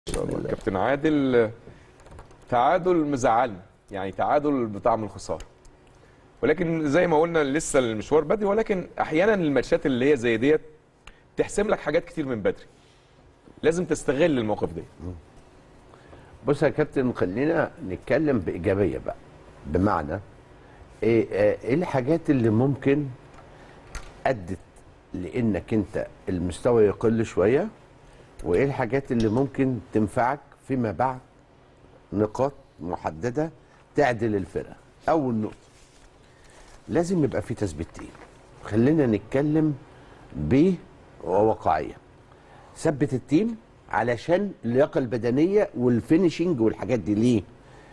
ان شاء الله كابتن عادل تعادل مزعلني يعني تعادل بطعم الخساره ولكن زي ما قلنا لسه المشوار بدري ولكن احيانا الماتشات اللي هي زي ديت تحسم لك حاجات كتير من بدري لازم تستغل الموقف ده بص يا كابتن خلينا نتكلم بإيجابية بقى بمعنى ايه آه، ايه الحاجات اللي ممكن ادت لانك انت المستوى يقل شوية وايه الحاجات اللي ممكن تنفعك فيما بعد نقاط محددة تعدل الفرقة اول نقطة لازم يبقى في تثبيتين خلينا نتكلم بواقعية ثبت التيم علشان اللياقه البدنيه والفينشنج والحاجات دي ليه؟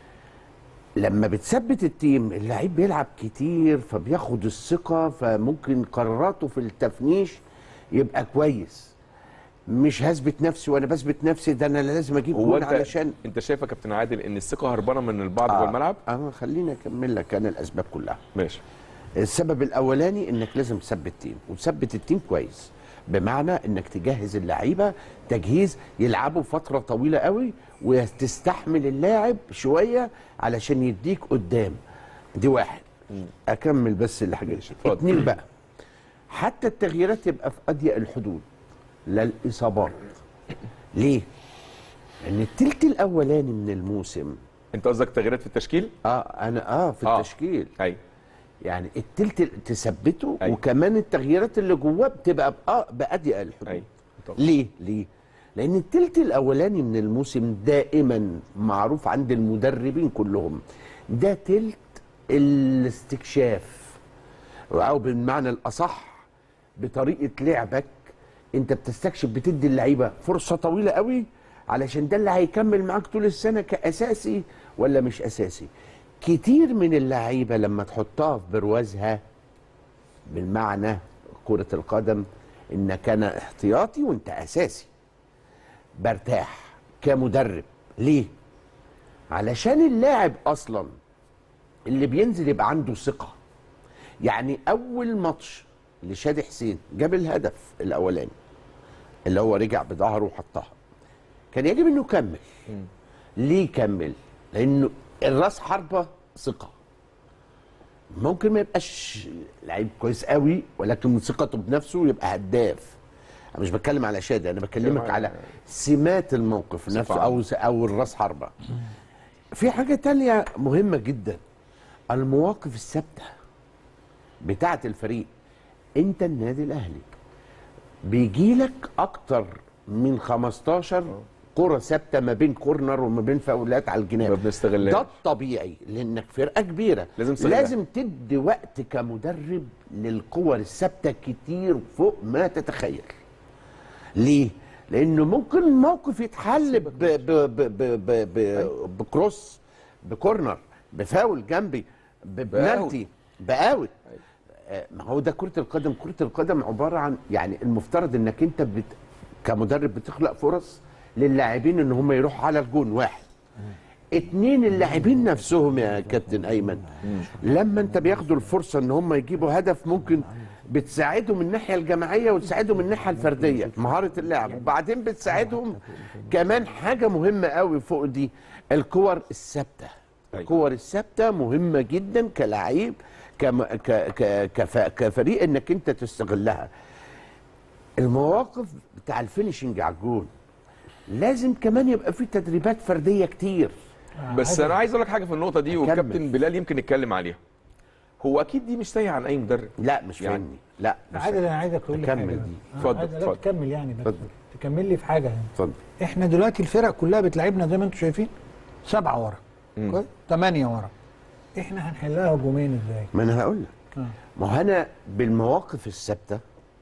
لما بتثبت التيم اللعيب بيلعب كتير فبياخد الثقه فممكن قراراته في التفنيش يبقى كويس مش هثبت نفسي وانا بثبت نفسي ده انا لازم اجيب هو جول انت علشان انت شايف يا كابتن عادل ان الثقه هربانه من البعض جوه الملعب اه خليني اكمل لك انا الاسباب كلها ماشي السبب الاولاني انك لازم تثبت تيم وتثبت التيم كويس بمعنى انك تجهز اللعيبه تجهيز يلعبوا فتره طويله قوي وتستحمل اللاعب شويه علشان يديك قدام دي واحد اكمل بس الحاجه ماشي، اتفضل. اتنين بقى حتى التغييرات تبقى في اضيق الحدود لا الاصابات ليه؟ لان التلت الاولاني من الموسم انت قصدك تغييرات في التشكيل اه انا اه في آه. التشكيل ايوه يعني التلت تثبته أيوة. وكمان التغييرات اللي جواه بتبقى بأ- بأضيق الحدود ايوه طبعا. ليه؟ ليه؟ لأن التلت الأولاني من الموسم دائما معروف عند المدربين كلهم ده تلت الاستكشاف أو بالمعنى الأصح بطريقة لعبك أنت بتستكشف بتدي اللعيبة فرصة طويلة قوي علشان ده اللي هيكمل معاك طول السنة كأساسي ولا مش أساسي كتير من اللعيبة لما تحطها في بروازها بالمعنى كرة القدم انك انا احتياطي وانت اساسي برتاح كمدرب ليه علشان اللاعب اصلا اللي بينزل يبقى عنده ثقة يعني اول ماتش لشادي حسين جاب الهدف الاولاني اللي هو رجع بظهره وحطها كان يجب انه يكمل ليه يكمل لانه الراس حربة ثقة ممكن ما يبقاش لعيب كويس قوي ولكن من ثقته بنفسه يبقى هداف انا مش بتكلم على شادي انا بكلمك بتكلم على على سمات الموقف نفسه او او الراس حربة في حاجة تانية مهمة جدا المواقف الثابتة بتاعة الفريق انت النادي الاهلي بيجي لك اكتر من 15 كرة ثابتة ما بين كورنر وما بين فاولات على الجناب ما بنستغلهاش. ده الطبيعي لانك فرقة كبيرة لازم تستغلها. لازم تدي وقت كمدرب للكور الثابتة كتير فوق ما تتخيل ليه؟ لانه ممكن موقف يتحل ب ب ب ب ب ب بكروس بكورنر بفاول جنبي ببنالتي باوت آه، ما هو ده كرة القدم كرة القدم عبارة عن يعني المفترض انك انت بت كمدرب بتخلق فرص للاعبين ان هم يروحوا على الجون واحد اتنين اللاعبين نفسهم يا كابتن ايمن لما انت بياخدوا الفرصه ان هم يجيبوا هدف ممكن بتساعدهم من الناحيه الجماعيه وتساعدهم من الناحيه الفرديه مهاره اللعب وبعدين بتساعدهم كمان حاجه مهمه قوي فوق دي الكور الثابته الكور الثابته مهمه جدا كلاعب كم- ك ك كف كفريق انك انت تستغلها المواقف بتاع الفينشنج على الجون لازم كمان يبقى في تدريبات فرديه كتير بس انا عايز اقول لك حاجه في النقطه دي أكمل. والكابتن بلال يمكن يتكلم عليها هو اكيد دي مش سايعه عن اي مدرب لا مش يعني- فاهمني لا مش عادل انا عايزك تقول لي أكمل حاجه دي. بس. اتفضل، عايز- لا اتفضل. تكمل يعني بس اتفضل. تكمل لي في حاجه يعني اتفضل احنا دلوقتي الفرق كلها بتلعبنا زي ما انتم شايفين سبعه ورا كويس ثمانيه ورا احنا هنحلها هجومين ازاي؟ ما انا هقول لك آه. ما هو انا بالمواقف الثابته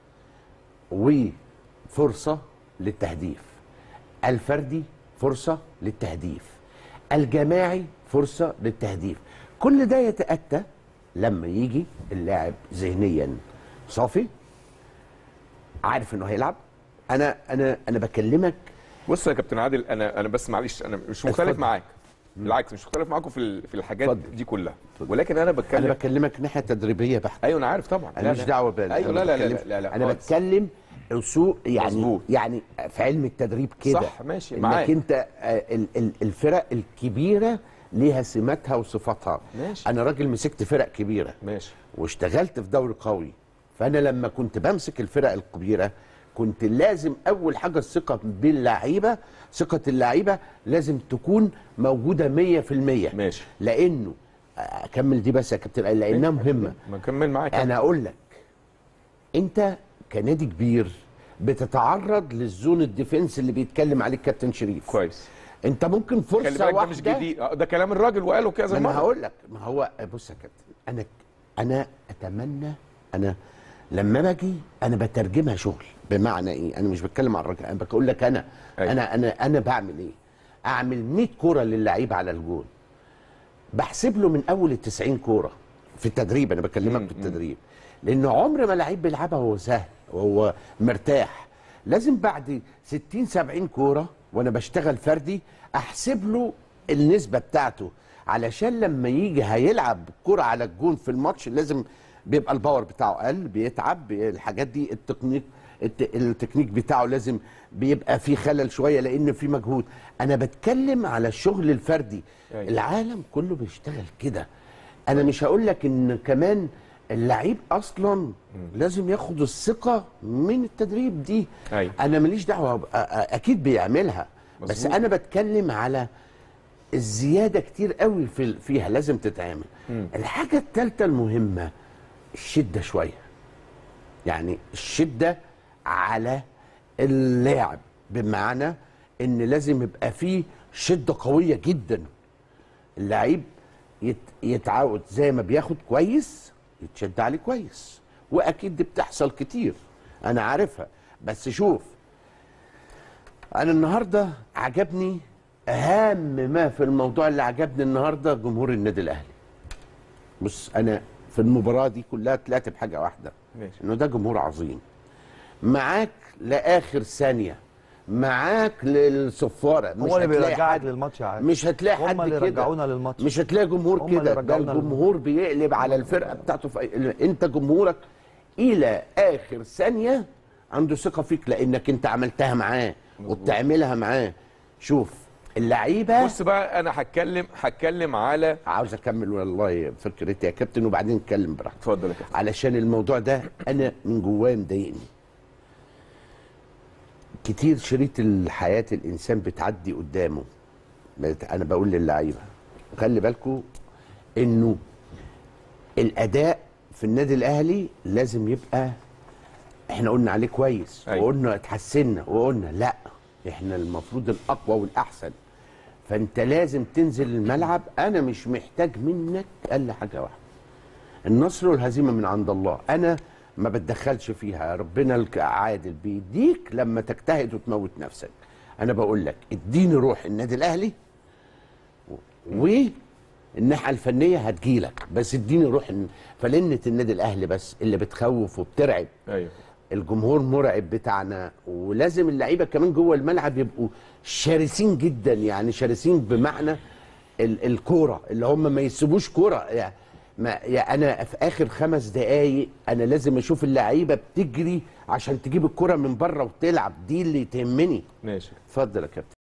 وفرصه للتهديف الفردي فرصه للتهديف الجماعي فرصه للتهديف كل ده يتاتى لما يجي اللاعب ذهنيا صافي عارف انه هيلعب انا انا انا بكلمك بص يا كابتن عادل انا انا بس معلش انا مش مختلف اتفضل. معاك بالعكس مش مختلف معاكم في ال- في الحاجات اتفضل. دي كلها ولكن انا انا بتكلم بكلمك ناحيه تدريبيه بحته ايوه انا عارف طبعا انا مش دعوه بال ايوه أنا لا لا لا بتكلم- لا لا انا خالص. بتكلم سوء يعني مظبوط. يعني في علم التدريب كده صح، ماشي، انك معاك. انت آه، ال- ال- الفرق الكبيره ليها سماتها وصفاتها ماشي. انا راجل مسكت فرق كبيره ماشي واشتغلت في دوري قوي فانا لما كنت بمسك الفرق الكبيره كنت لازم اول حاجه الثقه باللعيبه ثقه اللعيبه لازم تكون موجوده 100% ماشي. لانه اكمل دي بس يا كابتن لانها مهمه ما نكمل معاك انا اقول لك انت كنادي كبير بتتعرض للزون الديفنس اللي بيتكلم عليه الكابتن شريف كويس انت ممكن خلي فرصه بالك ده واحده مش جديد آه، ده كلام الراجل وقاله كذا ما انا مره هقول لك ما هو بص يا كابتن انا انا اتمنى انا لما باجي انا بترجمها شغل بمعنى ايه انا مش بتكلم عن الراجل انا بقول لك انا أيوة. انا انا انا بعمل ايه اعمل 100 كوره للعيب على الجون بحسب له من اول ال 90 كوره في التدريب انا بكلمك في التدريب لان عمر ما لعيب بيلعبها وهو سهل وهو مرتاح لازم بعد 60 70 كوره وانا بشتغل فردي احسب له النسبه بتاعته علشان لما يجي هيلعب كرة على الجون في الماتش لازم بيبقى الباور بتاعه قل بيتعب بي- الحاجات دي التكنيك الت- التكنيك بتاعه لازم بيبقى فيه خلل شويه لان في مجهود انا بتكلم على الشغل الفردي أيوة. العالم كله بيشتغل كده انا مش هقول لك ان كمان اللعيب اصلا لازم ياخد الثقه من التدريب دي أيوة. انا ماليش دعوه أ- أ- اكيد بيعملها بس مظبوط. انا بتكلم على الزياده كتير قوي في فيها لازم تتعمل الحاجه الثالثه المهمه الشده شويه يعني الشده على اللاعب بمعنى ان لازم يبقى فيه شده قويه جدا اللعيب يت يتعود زي ما بياخد كويس يتشد عليه كويس واكيد دي بتحصل كتير انا عارفها بس شوف انا النهارده عجبني اهم ما في الموضوع اللي عجبني النهارده جمهور النادي الاهلي بص انا في المباراه دي كلها طلعت بحاجه واحده ماشي. انه ده جمهور عظيم معاك لاخر ثانيه معاك للصفاره مش هو اللي هتلاقي بيرجعك حد- للماتش يا عادل مش هتلاقي هم حد اللي كده رجعونا للماتش. مش هتلاقي جمهور هم اللي كده ده رجعونا الجمهور بيقلب على الفرقه بتاعته في أي- انت جمهورك الى اخر ثانيه عنده ثقه فيك لانك انت عملتها معاه وبتعملها معاه شوف اللعيبه بص بقى انا هتكلم هتكلم على عاوز اكمل والله فكرتي يا كابتن وبعدين نتكلم براحتك اتفضل يا كابتن علشان الموضوع ده انا من جوايا مضايقني كتير شريط الحياة الإنسان بتعدي قدامه بت- أنا بقول للعيبة خلي بالكم إنه الأداء في النادي الأهلي لازم يبقى إحنا قلنا عليه كويس أيوة. وقلنا اتحسنا وقلنا لا إحنا المفروض الأقوى والأحسن فأنت لازم تنزل الملعب أنا مش محتاج منك إلا حاجة واحدة النصر والهزيمه من عند الله انا ما بتدخلش فيها ربنا الك- عادل بيديك لما تجتهد وتموت نفسك انا بقول لك اديني روح النادي الاهلي والناحيه الفنيه هتجيلك بس اديني روح الن- فلنه النادي الاهلي بس اللي بتخوف وبترعب ايوه الجمهور مرعب بتاعنا ولازم اللعيبه كمان جوه الملعب يبقوا شرسين جدا يعني شرسين بمعنى ال- الكوره اللي هم ما يسيبوش كوره يعني ما يعني انا في اخر خمس دقايق انا لازم اشوف اللعيبه بتجري عشان تجيب الكوره من بره وتلعب دي اللي تهمني ماشي اتفضل يا كابتن